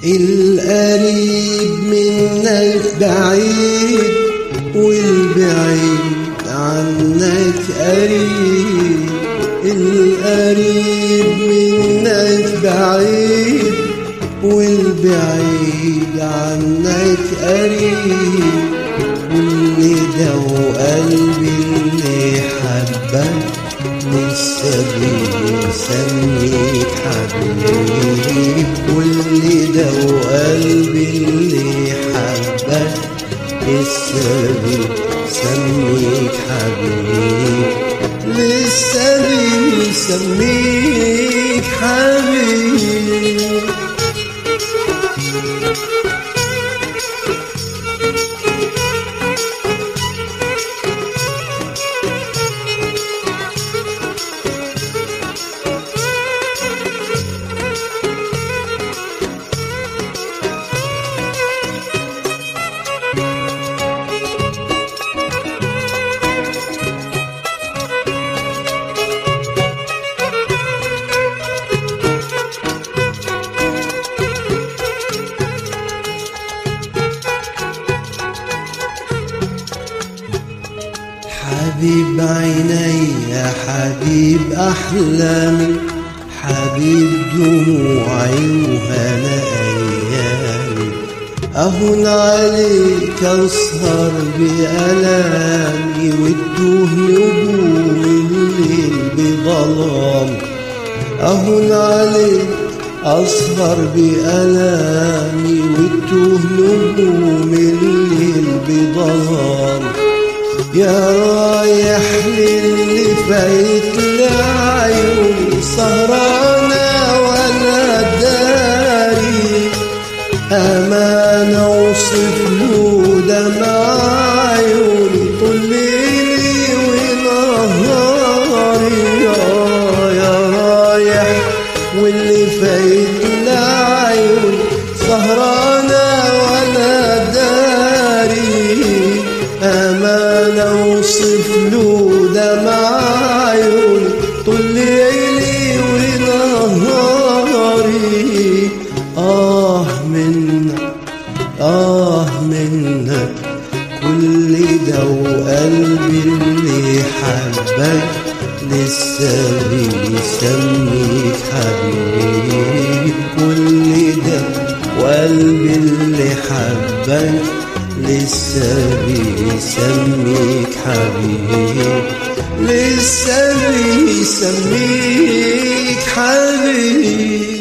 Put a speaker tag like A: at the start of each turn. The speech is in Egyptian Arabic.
A: القريب منك بعيد والبعيد عنك قريب القريب منك بعيد والبعيد عنك قريب واللي ده وقلبي اللي حبك لسه بيسميك حبيب واللي ده وقلبي اللي حبك لسه بيسميك حبيب لسه بيسميك حبيب حبيب عيني يا حبيب أحلامي حبيب دموعي وهنا أيامي أهون عليك أسهر بألامي وتوه نجوم الليل بظلام أهون عليك أسهر بألامي وتوه نجوم الليل بظلام يا رايح للي فايت لعيوني سهرانة ولا داري أمانة وصف له دمع عيوني طول ليلي ونهاري يا يا رايح واللي فايت لعيوني سهرانة ولا داري أمانة وصف له دمع عيوني طول ليلي ونهاري آه منك آه منك كل ده وقلبي اللي حبك لسه بيسميك حبيب كل ده وقلبي اللي حبك لسه بيسميك حبيب لسه بيسميك حبيب